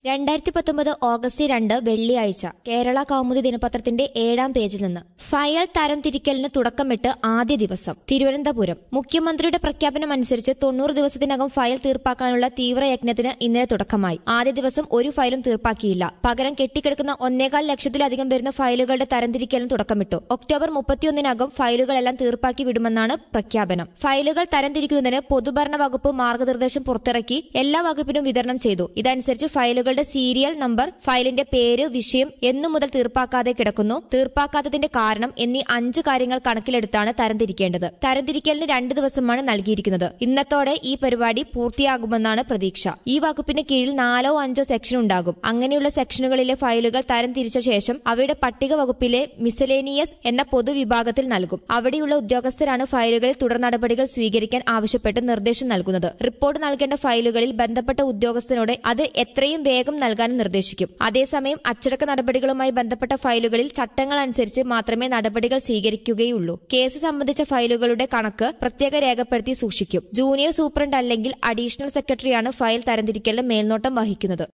രണ്ടായിരത്തി പത്തൊമ്പത് ഓഗസ്റ്റ് രണ്ട് വെള്ളിയാഴ്ച കേരള കൗമുദി ദിനപത്രത്തിന്റെ ഏഴാം പേജിൽ നിന്ന് ഫയൽ തരംതിരിക്കലിന് തുടക്കമിട്ട് ആദ്യ ദിവസം തിരുവനന്തപുരം മുഖ്യമന്ത്രിയുടെ പ്രഖ്യാപനം അനുസരിച്ച് തൊണ്ണൂറ് ദിവസത്തിനകം ഫയൽ തീർപ്പാക്കാനുള്ള തീവ്രയജ്ഞത്തിന് ഇന്നലെ തുടക്കമായി ആദ്യ ദിവസം ഒരു ഫയലും തീർപ്പാക്കിയില്ല പകരം കെട്ടിക്കിടക്കുന്ന ഒന്നേകാൽ ലക്ഷത്തിലധികം വരുന്ന ഫയലുകളുടെ തരംതിരിക്കലിന് തുടക്കമിട്ടു ഒക്ടോബർ മുപ്പത്തിയൊന്നിനകം ഫയലുകളെല്ലാം തീർപ്പാക്കി വിടുമെന്നാണ് പ്രഖ്യാപനം ഫയലുകൾ തരംതിരിക്കുന്നതിന് പൊതുഭരണ വകുപ്പ് മാർഗനിർദ്ദേശം പുറത്തിറക്കി എല്ലാ വകുപ്പിനും വിതരണം ചെയ്തു ഇതനുസരിച്ച് ഫയലുകളുടെ സീരിയൽ നമ്പർ ഫയലിന്റെ പേര് വിഷയം എന്നു മുതൽ തീർപ്പാക്കാതെ കിടക്കുന്നു തീർപ്പാക്കാത്തതിന്റെ കാരണം എന്നീ അഞ്ച് കാര്യങ്ങൾ കണക്കിലെടുത്താണ് തരംതിരിക്കേണ്ടത് തരംതിരിക്കലിന് രണ്ട് ദിവസമാണ് നൽകിയിരിക്കുന്നത് ഇന്നത്തോടെ ഈ പരിപാടി പൂർത്തിയാകുമെന്നാണ് പ്രതീക്ഷ ഈ വകുപ്പിന് കീഴിൽ നാലോ അഞ്ചോ സെക്ഷൻ ഉണ്ടാകും അങ്ങനെയുള്ള സെക്ഷനുകളിലെ ഫയലുകൾ തരംതിരിച്ച ശേഷം അവയുടെ പട്ടിക വകുപ്പിലെ മിസലേനിയസ് എന്ന പൊതുവിഭാഗത്തിൽ നൽകും അവിടെയുള്ള ഉദ്യോഗസ്ഥരാണ് ഫയലുകളിൽ തുടർ നടപടികൾ സ്വീകരിക്കാൻ ആവശ്യപ്പെട്ട് നിർദ്ദേശം നൽകുന്നത് റിപ്പോർട്ട് നൽകേണ്ട ഫയലുകളിൽ ബന്ധപ്പെട്ട ഉദ്യോഗസ്ഥനോട് അത് എത്രയും വേഗം നൽകാനും നിർദ്ദേശിക്കും അതേസമയം അച്ചടക്ക നടപടികളുമായി ബന്ധപ്പെട്ട ഫയലുകളിൽ ചട്ടങ്ങൾ അനുസരിച്ച് മാത്രമേ നടപടികൾ സ്വീകരിക്കുകയുള്ളൂ കേസ് സംബന്ധിച്ച ഫയലുകളുടെ കണക്ക് പ്രത്യേക രേഖപ്പെടുത്തി സൂക്ഷിക്കും ജൂനിയർ സൂപ്രണ്ട് അല്ലെങ്കിൽ അഡീഷണൽ സെക്രട്ടറിയാണ് ഫയൽ തരംതിരിക്കലിന് മേൽനോട്ടം വഹിക്കുന്നത്